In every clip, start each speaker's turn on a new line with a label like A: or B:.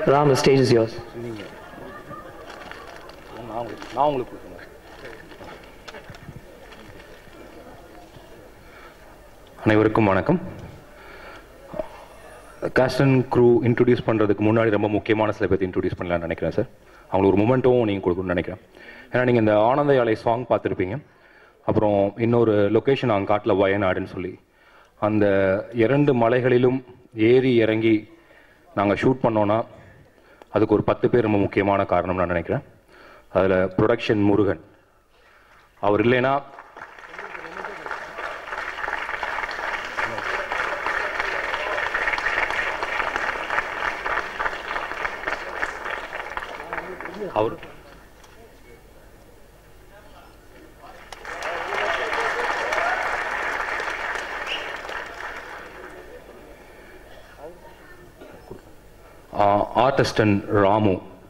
A: Ram, the stage is yours.
B: நான் உங்களுக்கு நான் உங்களுக்கு கொடுக்கணும் அனைவருக்கும் வணக்கம் காஸ்டன் க்ரூ இன்ட்ரடியூஸ் பண்ணுறதுக்கு முன்னாடி ரொம்ப முக்கியமான சில பேர்த்து இன்ட்ரடியூஸ் பண்ணலாம்னு நினைக்கிறேன் சார் அவங்களுக்கு ஒரு மூமெண்ட்டும் நீங்கள் கொடுக்கணும்னு நினைக்கிறேன் ஏன்னா நீங்கள் இந்த ஆனந்த யாழை சாங் பார்த்துருப்பீங்க அப்புறம் இன்னொரு லொக்கேஷன் அங்கே காட்டில் வயநாடுன்னு சொல்லி அந்த இரண்டு மலைகளிலும் ஏறி இறங்கி நாங்கள் ஷூட் பண்ணோன்னா அதுக்கு ஒரு பத்து பேர் ரொம்ப முக்கியமான காரணம் நான் நினைக்கிறேன் அதில் ப்ரொடக்ஷன் முருகன் அவர் இல்லைன்னா அவர் ஆர்டிஸ்டன் ராமு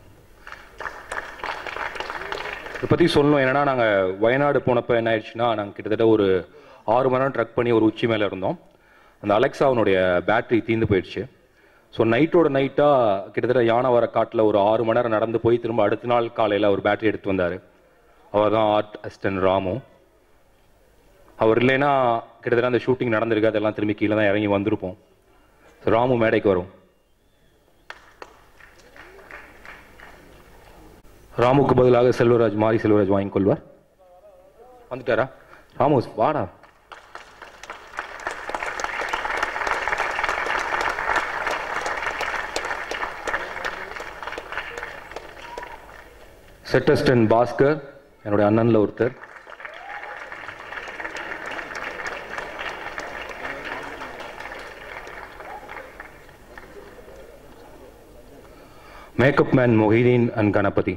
B: இதை பற்றி சொல்லணும் என்னன்னா நாங்கள் வயநாடு போனப்போ என்ன ஆயிடுச்சுன்னா நாங்கள் கிட்டத்தட்ட ஒரு ஆறு மணி நேரம் ட்ரக் பண்ணி ஒரு உச்சி மேலே இருந்தோம் அந்த அலெக்சாவனுடைய பேட்டரி தீர்ந்து போயிடுச்சு ஸோ நைட்டோட நைட்டாக கிட்டத்தட்ட யானை வர காட்டில் ஒரு ஆறு மணி நேரம் நடந்து போய் திரும்ப அடுத்த நாள் காலையில் ஒரு பேட்டரி எடுத்து வந்தார் அவர் தான் ஆர்ட் அசிஸ்டன்ட் ராமு அவர் இல்லைன்னா கிட்டத்தட்ட அந்த ஷூட்டிங் நடந்திருக்கு அதெல்லாம் திரும்பி கீழே தான் இறங்கி வந்திருப்போம் ஸோ ராமு மேடைக்கு வரும் ராமுக்கு பதிலாக செல்வராஜ் மாரி செல்வராஜ் வாங்கிக் கொள்வார் வந்துட்டாரா ராமு வாடா செட்டஸ்டன் பாஸ்கர் என்னுடைய அண்ணன்ல ஒருத்தர் makeup man Mohideen and Ganapathi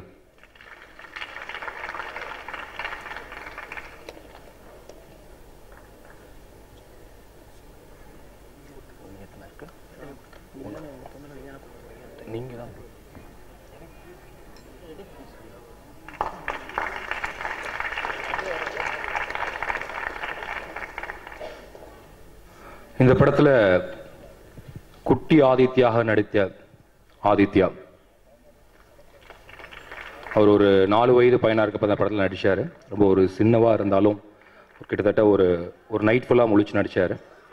B: நீங்க தான் இந்த படத்துல குட்டி ஆதித்யாக நடித்த ஆதித்யா அவர் ஒரு நாலு வயது பையனா இருக்கப்ப அந்த படத்தில் நடிச்சாரு ரொம்ப ஒரு சின்னவா இருந்தாலும் கிட்டத்தட்ட ஒரு ஒரு நைட் ஃபுல்லாக முழிச்சு நடிச்சாரு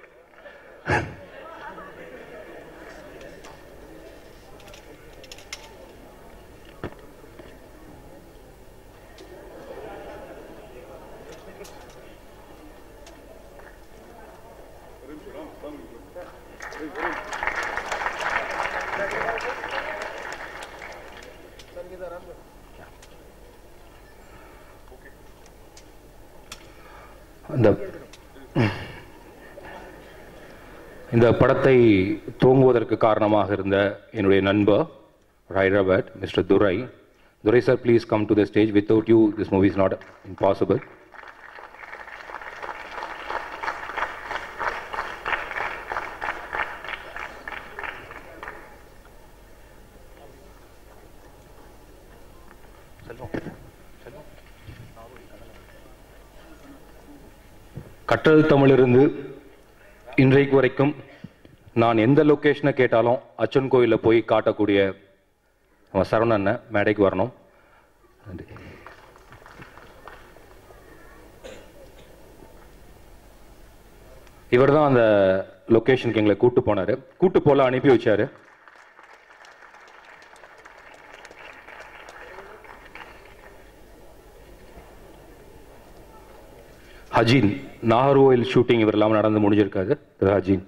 B: இந்த இந்த படத்தை துவங்குவதற்கு காரணமாக இருந்த என்னுடைய நண்பர் Hyderabad mister Durai Durai sir please come to the stage without you this movie is not impossible கற்றல் தமிழிருந்து இன்றைக்கு வரைக்கும் நான் எந்த லொக்கேஷனை கேட்டாலும் அச்சன் கோயிலில் போய் காட்டக்கூடிய நம்ம சரவண அண்ணன் மேடைக்கு வரணும் நன்றி. இவர் தான் அந்த லொக்கேஷனுக்கு எங்களை கூட்டு போனாரு கூட்டு போல அனுப்பி வச்சாரு ஹஜீன் நாகர்கோயில் ஷூட்டிங் இவர் இல்லாமல் நடந்து முடிஞ்சிருக்காது திரு ஹஜீன்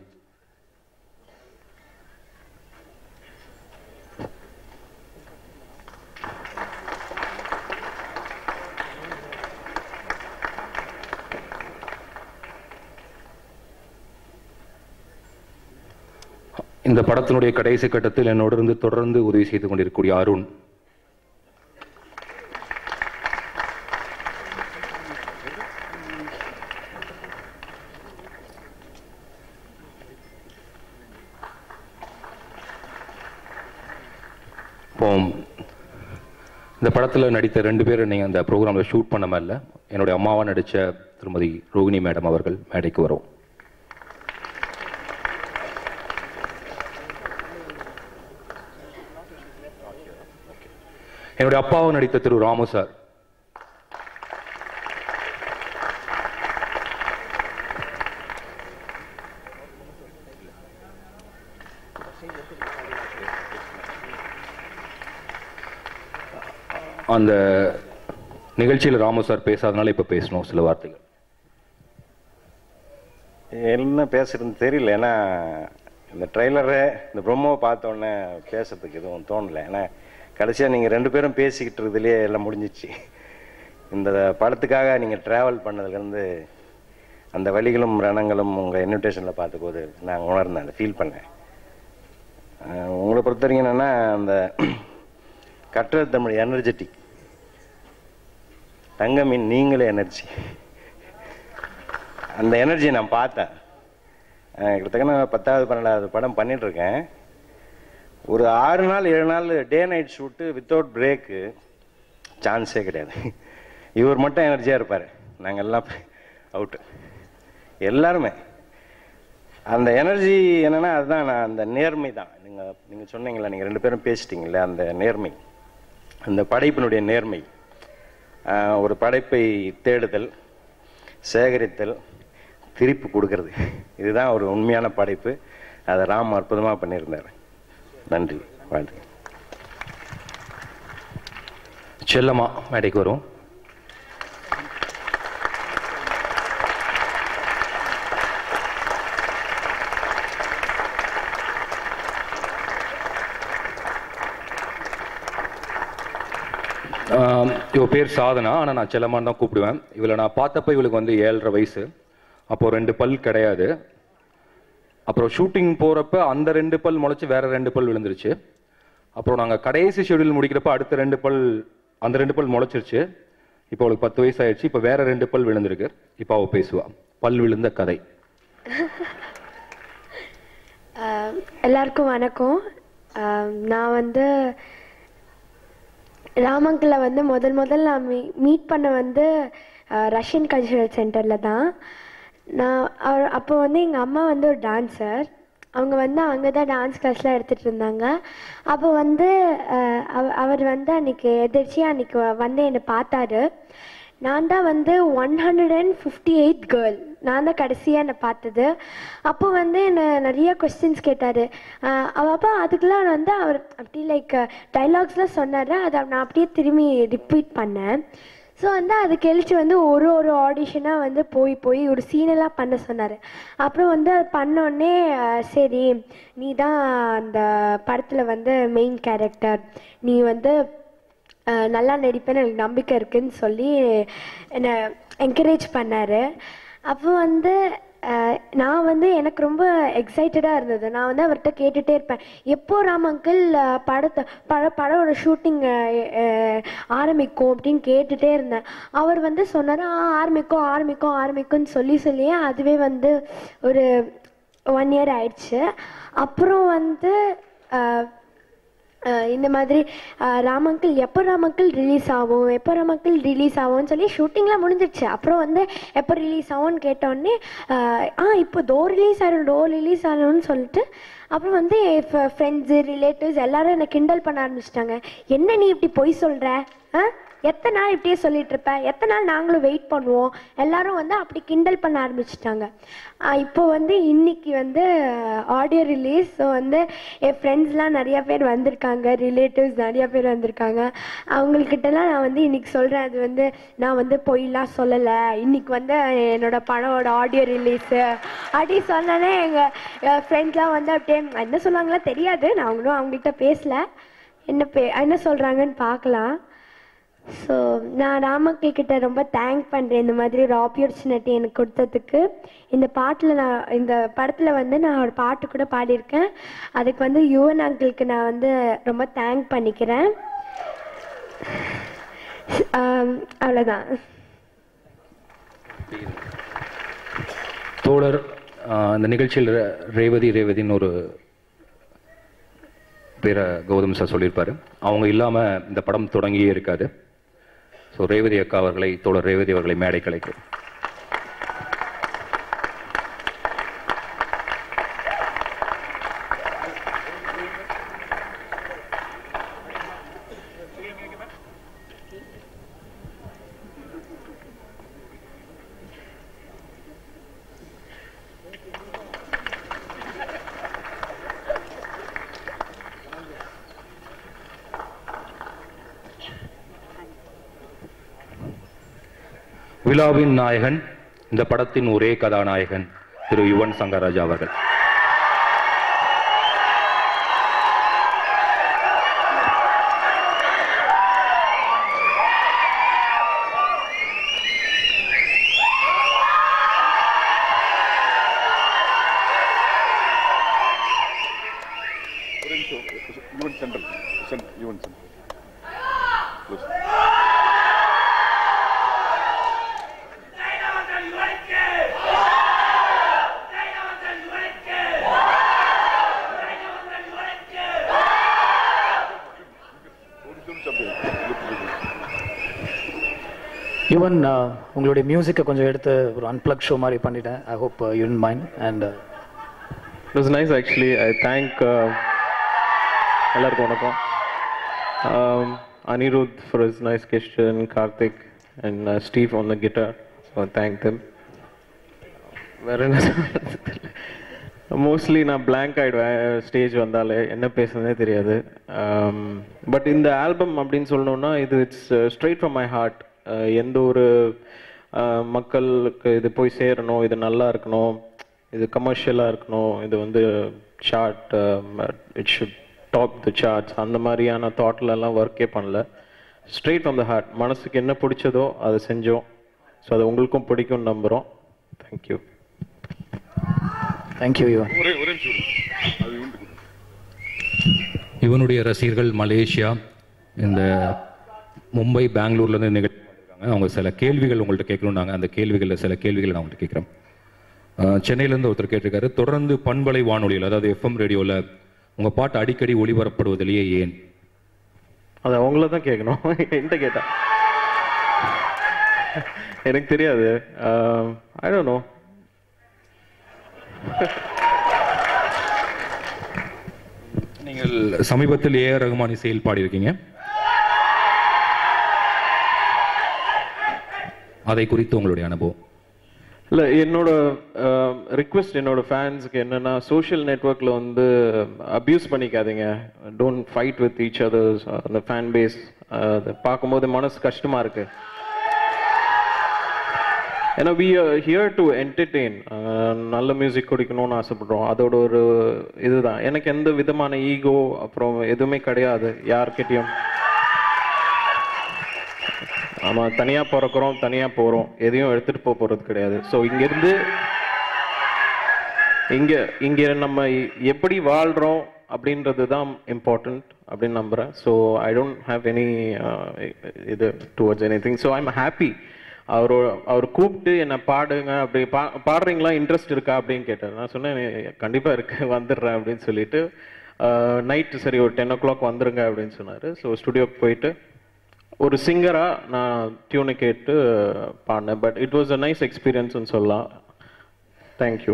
B: இந்த படத்தினுடைய கடைசி கட்டத்தில் என்னோடு இருந்து தொடர்ந்து உதவி செய்து கொண்டிருக்கக்கூடிய அருண் இப்போ இந்த படத்தில் நடித்த ரெண்டு பேரும் நீங்கள் அந்த ப்ரோக்ராமில் ஷூட் பண்ண மாதிரில என்னுடைய அம்மாவா நடித்த திருமதி ரோகிணி மேடம் அவர்கள் மேடைக்கு வரும் என்னுடைய அப்பாவும் நடித்த திரு ராமு சார் அந்த நிகழ்ச்சியில் ராமு சார் பேசாதனால இப்போ பேசணும் சில வார்த்தைகள்
A: என்ன பேசுறதுன்னு தெரியல ஏன்னா இந்த ட்ரெய்லரு இந்த ப்ரொமோவை பார்த்த உடனே பேசுறதுக்கு எதுவும் தோணலை ஏன்னா கடைசியாக நீங்கள் ரெண்டு பேரும் பேசிக்கிட்டு இருக்கிறதுலேயே எல்லாம் முடிஞ்சிச்சு இந்த படத்துக்காக நீங்கள் ட்ராவல் பண்ணதுலேருந்து அந்த வழிகளும் ரணங்களும் உங்கள் இன்விடேஷனில் பார்த்தபோது நான் உணர்ந்தேன் அதை ஃபீல் பண்ணேன் அஹ் உங்களை பொறுத்த வரைக்கும் என்னென்னா அந்த கட்டுறது தமிழ் எனர்ஜெட்டிக் தங்க மீன் நீங்களே எனர்ஜி அந்த எனர்ஜியை நான் பார்த்தேன் அஹ் கிட்டத்தட்ட நான் பத்தாவது பன்னெண்டாவது படம் பண்ணிட்டு இருக்கேன் ஒரு ஆறு நாள் ஏழு நாள் day night shoot without break சான்ஸே கிடையாது இவர் மட்டும் எனர்ஜியாக இருப்பார் நாங்கள் எல்லாம் அவுட்டு எல்லாருமே அந்த எனர்ஜி என்னன்னா அதுதான் நான் அந்த நேர்மை தான் நீங்கள் நீங்கள் சொன்னீங்களா நீங்கள் ரெண்டு பேரும் பேசிட்டீங்கல்ல அந்த நேர்மை அந்த படைப்பினுடைய நேர்மை ஆஹ் ஒரு படைப்பை தேடுதல் சேகரித்தல் திருப்பி கொடுக்கறது இதுதான் ஒரு உண்மையான படைப்பு அதை ராம் அற்புதமாக பண்ணியிருந்தார் நன்றி வாழ்த்து
B: செல்லம்மா மேடைக்கு வரும் ஆம், இவ பேர் சாதனா ஆனால் நான் செல்லம்மான்னு தான் கூப்பிடுவேன் இவளை நான் பார்த்தப்ப இவளுக்கு வந்து ஏழரை வயசு அப்போ ரெண்டு பல் கிடையாது அப்புறம் ஷூட்டிங் போகிறப்ப அந்த ரெண்டு பல் முளைச்சு வேற ரெண்டு பல் விழுந்துருச்சு அப்புறம் நாங்கள் கடைசி ஷெடியூல் முடிக்கிறப்ப அடுத்த ரெண்டு பல் அந்த ரெண்டு பல் முளைச்சிருச்சு இப்போ அவளுக்கு பத்து வயசு ஆயிடுச்சு இப்போ வேற ரெண்டு பல் விழுந்திருக்கு இப்போ அவள் பேசுவா பல் விழுந்த கதை
C: ஆஹ் எல்லாருக்கும் வணக்கம் ஆஹ் நான் வந்து ராமங்கில் வந்து முதல் முதல் நான் மீ மீட் பண்ண வந்து ஆஹ் ரஷ்யன் கல்ச்சரல் சென்டரில் தான் நான் அவர் அப்போ வந்து எங்கள் அம்மா வந்து ஒரு டான்ஸர் அவங்க வந்து அங்கே தான் டான்ஸ் கிளாஸ்லாம் எடுத்துகிட்டு இருந்தாங்க அப்போ வந்து ஆஹ் அவ- அவர் வந்து அன்னைக்கு எதிர்ச்சியாக அன்னைக்கு வ- வந்து என்னை பார்த்தாரு நான் தான் வந்து one hundred and fifty eight girl நான் தான் கடைசியாக என்னை பார்த்தது அப்போ வந்து என்னை நிறைய கொஸ்டின்ஸ் கேட்டார் அப்போ அதுக்கெல்லாம் வந்து அவர் அப்படி லைக் டைலாக்ஸ்லாம் சொன்னார் அதை நான் அப்படியே திரும்பி ரிப்பீட் பண்ணேன் ஸோ வந்து அது கழிச்சு வந்து ஒரு ஒரு ஆடிஷனாக வந்து போய் போய் ஒரு சீனெல்லாம் பண்ண சொன்னார் அப்புறம் வந்து அது பண்ணோடனே சரி நீ தான் அந்த படத்தில் வந்து மெயின் கேரக்டர் நீ வந்து அஹ், நல்லா நடிப்பேன்னு எனக்கு நம்பிக்கை இருக்குன்னு சொல்லி என்னை என்கரேஜ் பண்ணார் அப்போ வந்து அஹ், நான் வந்து எனக்கு ரொம்ப எக்ஸைட்டடாக இருந்தது நான் வந்து அவர்கிட்ட கேட்டுகிட்டே இருப்பேன் எப்போ ராம் அங்கிள் அஹ், படத்தை பட படோட ஷூட்டிங் ஆரம்பிக்கும் அப்படின்னு கேட்டுகிட்டே இருந்தேன் அவர் வந்து சொன்னார் "ஆ, ஆரம்பிக்கும் ஆரம்பிக்கும் ஆரம்பிக்கும்னு சொல்லி சொல்லியே அதுவே வந்து ஒரு ஒன் இயர் ஆயிடுச்சு அப்புறம் வந்து அஹ், அஹ் இந்த மாதிரி அஹ் ராமங்கிள் எப்போ ராமங்கிள் ரிலீஸ் ஆகும் எப்போ ராமங்கிள் ரிலீஸ் ஆகும்னு சொல்லி ஷூட்டிங்லாம் முடிஞ்சிடுச்சு அப்புறம் வந்து எப்போ ரிலீஸ் ஆகும்னு கேட்டோடனே அஹ் ஆ இப்போ டோ ரிலீஸ் ஆகிடும் டோ ரிலீஸ் ஆகணும்னு சொல்லிட்டு அப்புறம் வந்து ஃப்ரெண்ட்ஸு ரிலேட்டிவ்ஸ் எல்லாரும் என்னை கிண்டல் பண்ண ஆரம்பிச்சிட்டாங்க என்ன நீ இப்படி பொய் சொல்கிற ஆ எத்தனை நாள் இப்படியே சொல்லிட்டு இருப்ப எத்தனை நாள் நாங்களும் வெயிட் பண்ணுவோம் எல்லாரும் வந்து அப்படி கிண்டல் பண்ண ஆரம்பிச்சிட்டாங்க இப்போ வந்து இன்னைக்கு வந்து ஆடியோ ரிலீஸ் ஸோ வந்து என் ஃப்ரெண்ட்ஸ்லாம் நிறைய பேர் வந்திருக்காங்க ரிலேட்டிவ்ஸ் நிறைய பேர் வந்திருக்காங்க அவங்கக்கிட்டலாம் நான் வந்து இன்னைக்கு சொல்கிறேன் அது வந்து நான் வந்து பொய்லாம் சொல்லலை இன்னைக்கு வந்து என்னோட படமோட ஆடியோ ரிலீஸு அப்படி சொன்னோன்னே எங்கள் ஃப்ரெண்ட்ஸ்லாம் வந்து அப்படியே என்ன சொல்லுவாங்களா தெரியாது நான் அவங்களும் அவங்கள்ட்ட பேசல என்ன பே என்ன சொல்கிறாங்கன்னு பார்க்கலாம் ஸோ நான் ராமக்கல் கிட்ட ரொம்ப தேங்க் பண்ணுறேன் இந்த மாதிரி ஒரு ஆப்பர்ச்சுனிட்டி எனக்கு கொடுத்ததுக்கு இந்த பாட்டில் நான் இந்த படத்தில் வந்து நான் ஒரு பாட்டு கூட பாடியிருக்கேன் அதுக்கு வந்து யுவன் அங்கிளுக்கு நான் வந்து ரொம்ப தேங்க் பண்ணிக்கிறேன் ஆம், அவ்வளோதான்
B: தோழர் ஆஹ், இந்த நிகழ்ச்சியில் ரே- ரேவதி ரேவதின்னு ஒரு பேரை கௌதம் சார் சொல்லியிருப்பாரு அவங்க இல்லாமல் இந்த படம் தொடங்கியே இருக்காது ஸோ ரேவதி அக்கா அவர்களை தோழர் ரேவதி அவர்களை மேடை கலைக்கு விழாவின் நாயகன் இந்த படத்தின் ஒரே கதாநாயகன் திரு யுவன் சங்கராஜா அவர்கள்
D: even central even central
E: even உங்களுடைய மியூசிக்கை கொஞ்சம் எடுத்து ஒரு அன்பிளக் ஷோ மாதிரி பண்ணிட்டேன் I hope you mind and
F: It was nice actually. I thank uh, எல்லாருக்கும் வணக்கம் um, Anirudh for his nice gesture and Karthik and uh, Steve on the guitar. So I thank them. வேற என்ன mostly நான் blank ஆயிடுவேன் stage வந்தாலே என்ன பேசுனதே தெரியாது but இந்த ஆல்பம் அப்படின்னு சொல்லணும்னா இது it's straight from my heart எந்த ஒரு uh, மக்களுக்கு இது போய் சேரணும் இது நல்லா இருக்கணும் இது கமர்ஷியலாக இருக்கணும் இது வந்து chart it should top the charts அந்த மாதிரியான தாட்ல எல்லாம் ஒர்க்கே பண்ணல ஸ்ட்ரெயிட் ஃப்ரம் த ஹார்ட் மனசுக்கு என்ன பிடிச்சதோ அதை செஞ்சோம் ஸோ அது உங்களுக்கும் பிடிக்கும்னு நம்புகிறோம் தேங்க்யூ
E: தேங்க்யூ ஈவன்
D: ஒரே ஒரே நிமிஷம் விடுங்க. அது இவனுக்கு கொடுங்க.
B: இவனுடைய ரசிகர்கள் மலேசியா இந்த மும்பை பெங்களூர்லேருந்து நிகழ்ச்சி பண்ணிருக்காங்க அவங்க சில கேள்விகள் உங்கள்கிட்ட கேட்கணும்னாங்க அந்த கேள்விகளில் சில கேள்விகள் நான் உங்கள்கிட்ட கேட்குறேன் சென்னையிலேருந்து ஒருத்தர் கேட்டிருக்காரு தொடர்ந்து பண்பலை வானொலியில் அதாவது எஃப்எம் ரேடியோவில் உங்கள் பாட்டு அடிக்கடி ஒளிபரப்படுவதிலேயே ஏன்
F: அது அவங்கள தான் கேட்கணும் என்கிட்ட கேட்டா எனக்கு தெரியாது ஐ டோன்ட் நோ
B: நீங்கள் சமீபத்தில் ஏஆர் ரகுமான் இசையில் பாடியிருக்கீங்க அதை குறித்து உங்களுடைய அனுபவம்
F: இல்லை என்னோட ரிக்வெஸ்ட் என்னோட ஃபேன்ஸுக்கு என்னன்னா சோஷியல் நெட்ஒர்க்கில் வந்து அப்யூஸ் பண்ணிக்காதீங்க don't fight with each others அந்த ஃபேன் பேஸ் அதை பார்க்கும்போது மனசு கஷ்டமாக இருக்கு ஏன்னா வி ஹியர் டு என்டர்டெயின் நல்ல மியூசிக் குடிக்கணும்னு ஆசைப்படுறோம் அதோட ஒரு இதுதான் எனக்கு எந்த விதமான ஈகோ அப்புறம் எதுவுமே கிடையாது யார்கிட்டயும் ஆமா தனியா பிறக்கிறோம் தனியா போறோம் எதையும் எடுத்துட்டு போக போறது கிடையாது ஸோ இங்க இருந்து இங்க இங்க நம்ம எப்படி வாழ்றோம் அப்படின்றது தான் இம்பார்ட்டன்ட் அப்படின்னு நம்புறேன் so I don't have any இது towards anything so I'm happy அவர் அவர் கூப்பிட்டு என்னை பாடுங்க அப்படி பா பாடுறீங்களா இன்ட்ரெஸ்ட் இருக்கா அப்படின்னு கேட்டார் நான் சொன்னேன் கண்டிப்பா இருக்கு வந்துடுறேன் அப்படின்னு சொல்லிட்டு நைட்டு சரி ஒரு டென் ஓ கிளாக் வந்துருங்க அப்படின்னு சொன்னார் ஸோ ஸ்டுடியோக்கு போயிட்டு ஒரு சிங்கரா நான் டியூனை கேட்டு பாடினேன் but it was a nice எக்ஸ்பீரியன்ஸ்னு சொல்லலாம் தேங்க்யூ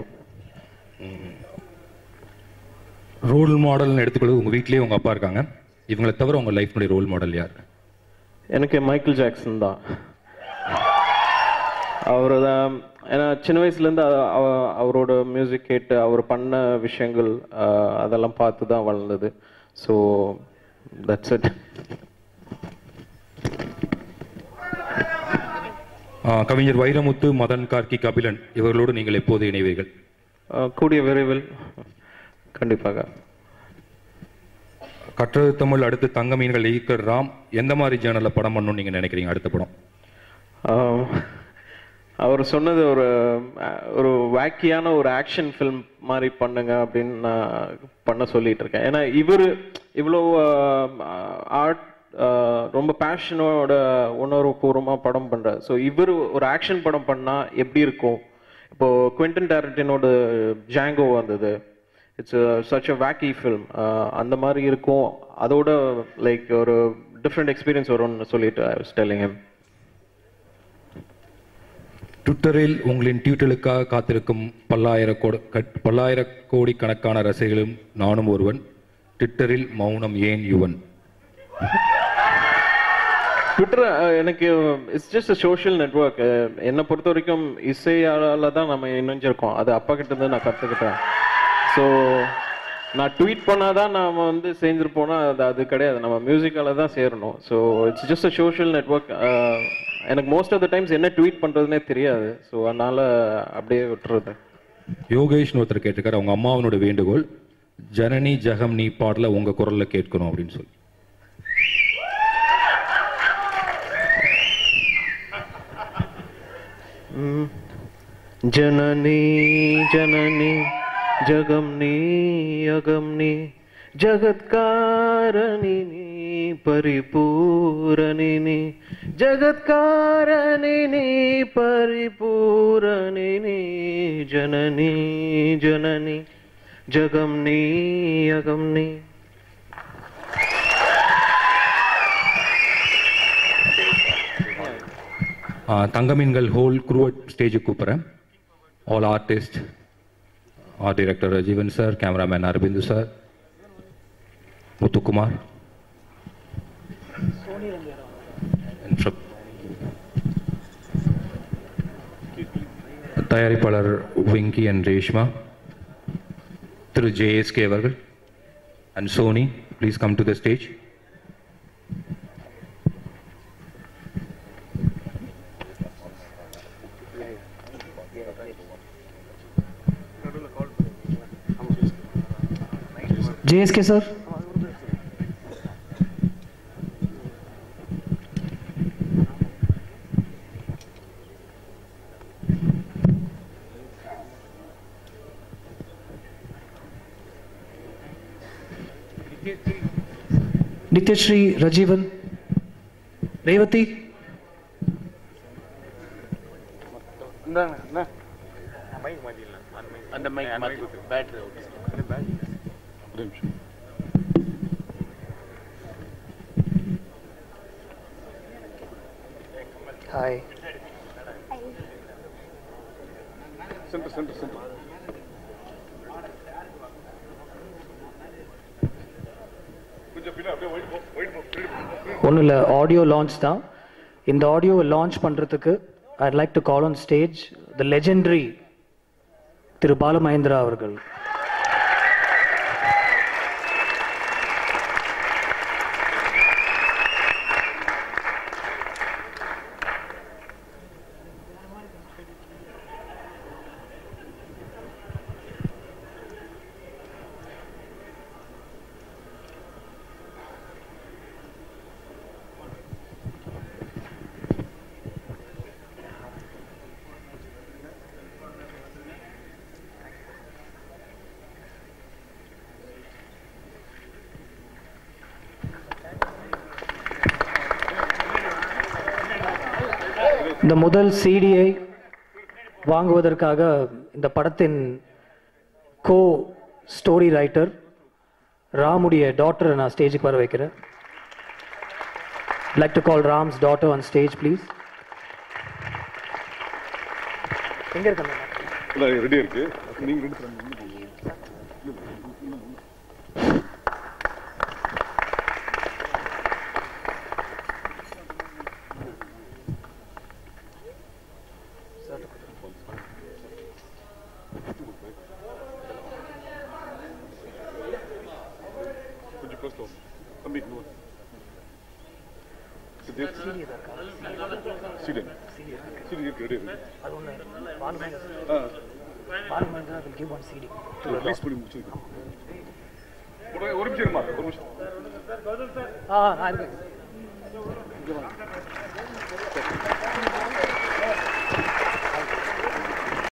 B: ரோல் மாடல்னு எடுத்துக்கொள்வது உங்கள் வீட்லேயே உங்கள் அப்பா இருக்காங்க இவங்களை தவிர உங்கள் லைஃப்னுடைய ரோல் மாடல் யார்
F: எனக்கு மைக்கேல் ஜாக்சன் தான் அவர் தான் ஏன்னா சின்ன வயசுலேருந்து அவரோட மியூசிக் கேட்டு அவர் பண்ண விஷயங்கள் அஹ், அதெல்லாம் பார்த்து தான் வளர்ந்தது ஸோ தட்ஸ் இட்
B: கவிஞர் வைரமுத்து மதன் கார்கி கபிலன் இவர்களோடு நீங்கள் எப்போது இணைவீர்கள்
F: கூடிய விரைவில் கண்டிப்பாக
B: கற்றது தமிழ் அடுத்து தங்க மீன்கள் இயக்கர் ராம் எந்த மாதிரி ஜேர்னலில் படம் பண்ணணும்னு நீங்கள் நினைக்கிறீங்க அடுத்த படம்
F: ஆம். அவர் சொன்னது ஒரு அஹ், ஒரு வேக்கியான ஒரு ஆக்ஷன் ஃபிலிம் மாதிரி பண்ணுங்க அப்படின்னு நான் பண்ண சொல்லிட்டு இருக்கேன் ஏன்னா இவர் இவ்வளோ ஆர்ட் ரொம்ப பேஷனோட உணர்வுபூர்வமாக படம் பண்றார் ஸோ இவர் ஒரு ஆக்ஷன் படம் பண்ணா எப்படி இருக்கும் இப்போ குவென்டன் டேரண்டினோட ஜாங்கோ வந்தது it's such a wacky film அந்த மாதிரி இருக்கும் அதோட லைக் ஒரு டிஃப்ரெண்ட் எக்ஸ்பீரியன்ஸ் வரும்னு சொல்லிட்டு ஐ வாஸ் டெல்லிங் ஹிம்
B: ட்விட்டரில் உங்களின் ட்வீட்டுகளுக்காக காத்திருக்கும் பல்லாயிர கோடி கட்- பல்லாயிர கோடி கணக்கான ரசிகர்களும் நானும் ஒருவன் ட்விட்டரில் மௌனம் ஏன் யுவன்
F: ட்விட்டர் எனக்கு it's just a social network என்னை பொறுத்த வரைக்கும் இசையால தான் நம்ம இணைஞ்சிருக்கோம் அது அப்பா கிட்ட இருந்து நான் கற்றுக்கிட்டேன் ஸோ நான் ட்வீட் பண்ணாதான் நாம வந்து சேர்ந்துருப்போம்னா அது அது கிடையாது நம்ம மியூசிக்கால தான் சேரணும் so it's just a social network எனக்கு மோஸ்ட் ஆஃப் த டைம்ஸ் என்ன ட்வீட் பண்றதுனே தெரியாது ஸோ அதனால அப்படியே விட்டுறது
B: யோகேஷ்னு ஒருத்தர் கேட்டிருக்காரு அவங்க அம்மாவனோட வேண்டுகோள் ஜனனி ஜெகம் நீ பாடல உங்க குரல்ல கேட்கணும் அப்படின்னு சொல்லி
F: जननी जननी जगमनी अगमनी जगत्कारणिनी परिपूरणिनी जगत्कारणिनी परिपूरणिनी जननी जननी जगमनी अगमनी
B: ஆஹ் தங்கமீன்கள் ஹோல் குரூவட் ஸ்டேஜுக்கு கூப்பிட்றேன் all artist art director Jeevan sir cameraman Arvind sir Muthukumar And from- தயாரிப்பாளர் விங்கி அண்ட் ரேஷ்மா திரு ஜேஎஸ்கே அவர்கள் and Sony please come to the stage
E: JSK sir Nithyasree Rajeevan Revathi
D: ஒரு நிமிஷம்
E: ஹாய்
D: சென்டர் சென்டர் சென்டர் கொஞ்சம் பின்ன அப்படியே ஒயிட் போ ஒயிட் போ
E: ஒன்றும் இல்லை ஆடியோ லான்ச் தான் இந்த ஆடியோவை லான்ச் பண்ணுறதுக்கு I'd like to call on stage the legendary திரு பாலமகேந்திரா அவர்கள் இந்த முதல் சிடியை வாங்குவதற்காக இந்த படத்தின் கோ ஸ்டோரி ரைட்டர் ராமுடைய டாட்டரை நான் ஸ்டேஜுக்கு வர வைக்கிறேன் like to call Ram's daughter on stage please எங்க இருக்காங்க
D: இல்லை ரெடியாக இருக்கு நீங்க ரெண்டு பேரும் முன்ன போங்க. கொஞ்சம் க்ளோஸ் க்ளோஸ் தம்பி இங்க வா. சுதீர் சீடு சீடு இருக்கு ரெடி இருக்கு ஆ ரிலீஸ் பண்ணி முடிச்சிருக்கேன் ஒரு ஒரு நிமிஷம் இருமா ஒரு நிமிஷம்
E: ஆ நான் இருக்கேன்